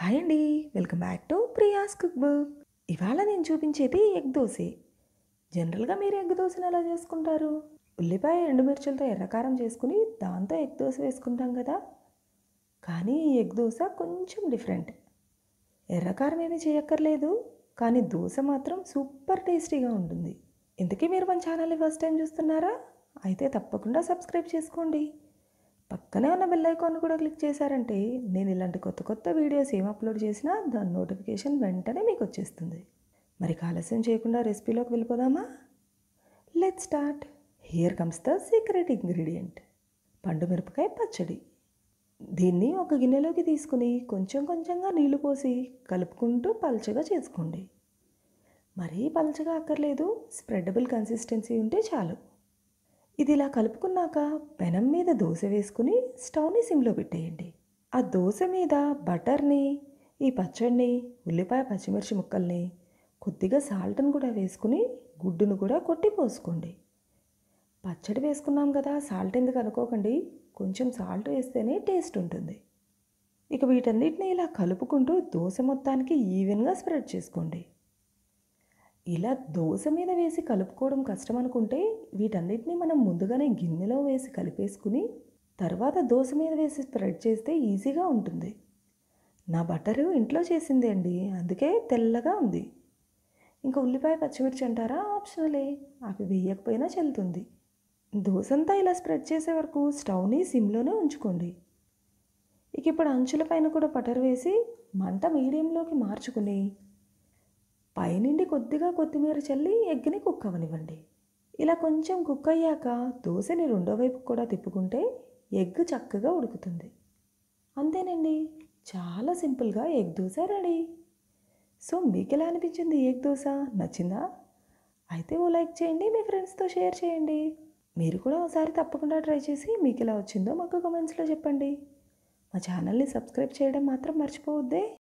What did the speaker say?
hi అండి welcome back to Priya's cookbook ఇవాళ నేను చూపించేది ఎగ్ దోశ జనరల్గా మీరు ఎగ్ దోశను ఎలా చేసుకుంటారు ఉల్లిపాయ ఎండుమిర్చులతో ఎర్రకారం చేసుకుని దాంతో ఎగ్ దోశ వేసుకుంటాం కదా కానీ ఈ ఎగ్ దోశ కొంచెం డిఫరెంట్ ఎర్రకారం ఏమీ చేయక్కర్లేదు కానీ దోశ మాత్రం సూపర్ టేస్టీగా ఉంటుంది ఇంతకీ మీరు మన ఛానల్ని ఫస్ట్ టైం చూస్తున్నారా అయితే తప్పకుండా సబ్స్క్రైబ్ చేసుకోండి పక్కనే ఉన్న బెల్ ఐకాన్ కూడా క్లిక్ చేశారంటే నేను ఇలాంటి కొత్త కొత్త వీడియోస్ ఏం అప్లోడ్ చేసినా దాని నోటిఫికేషన్ వెంటనే మీకు వచ్చేస్తుంది మరి ఆలస్యం చేయకుండా రెసిపీలోకి వెళ్ళిపోదామా let start here comes the secret ingredient పండు మిరపకాయ పచ్చడి దీన్ని ఒక గిన్నెలోకి తీసుకుని కొంచెం కొంచెంగా నీళ్లు పోసి కలుపుకుంటూ పల్చగా చేసుకోండి మరీ పల్చగా అక్కర్లేదు స్ప్రెడబుల్ కన్సిస్టెన్సీ ఉంటే చాలు ఇది ఇలా కలుపుకున్నాక పెనం మీద దోశ వేసుకుని స్టవ్ని సిమ్లో పెట్టేయండి ఆ దోశ మీద బటర్ని ఈ పచ్చడిని ఉల్లిపాయ పచ్చిమిర్చి ముక్కల్ని కొద్దిగా సాల్ట్ని కూడా వేసుకుని గుడ్డును కూడా కొట్టి పోసుకోండి పచ్చడి వేసుకున్నాం కదా సాల్ట్ ఎందుకు అనుకోకండి కొంచెం సాల్ట్ వేస్తేనే టేస్ట్ ఉంటుంది ఇక వీటన్నిటిని ఇలా కలుపుకుంటూ దోశ మొత్తానికి ఈవెన్గా స్ప్రెడ్ చేసుకోండి ఇలా దోశ మీద వేసి కలుపుకోవడం కష్టం అనుకుంటే వీటన్నిటిని మనం ముందుగానే గిన్నెలో వేసి కలిపేసుకుని తర్వాత దోశ మీద వేసి స్ప్రెడ్ చేస్తే ఈజీగా ఉంటుంది నా బటరు ఇంట్లో చేసిందే అండి అందుకే తెల్లగా ఉంది ఇంకా ఉల్లిపాయ పచ్చిమిర్చి అంటారా ఆప్షనలే అవి వేయకపోయినా చెల్లుతుంది దోశంతా ఇలా స్ప్రెడ్ చేసే వరకు స్టవ్ని సిమ్లోనే ఉంచుకోండి ఇక ఇప్పుడు అంచుల పైన కూడా బటర్ వేసి మంట మీడియంలోకి మార్చుకుని పైనుండి కొద్దిగా కొత్తిమీర చల్లి ఎగ్ని కుక్ అవ్వనివ్వండి ఇలా కొంచెం కుక్ అయ్యాక దోశని రెండో వైపు కూడా తిప్పుకుంటే ఎగ్ చక్కగా ఉడుకుతుంది అంతేనండి చాలా సింపుల్గా ఎగ్ దోశ రెడీ సో మీకు ఎలా అనిపించింది ఎగ్ దోశ నచ్చిందా అయితే ఓ లైక్ చేయండి మీ ఫ్రెండ్స్తో షేర్ చేయండి మీరు కూడా ఒకసారి తప్పకుండా ట్రై చేసి మీకు ఎలా వచ్చిందో మాకు కమెంట్స్లో చెప్పండి మా ఛానల్ని సబ్స్క్రైబ్ చేయడం మాత్రం మర్చిపోవద్దే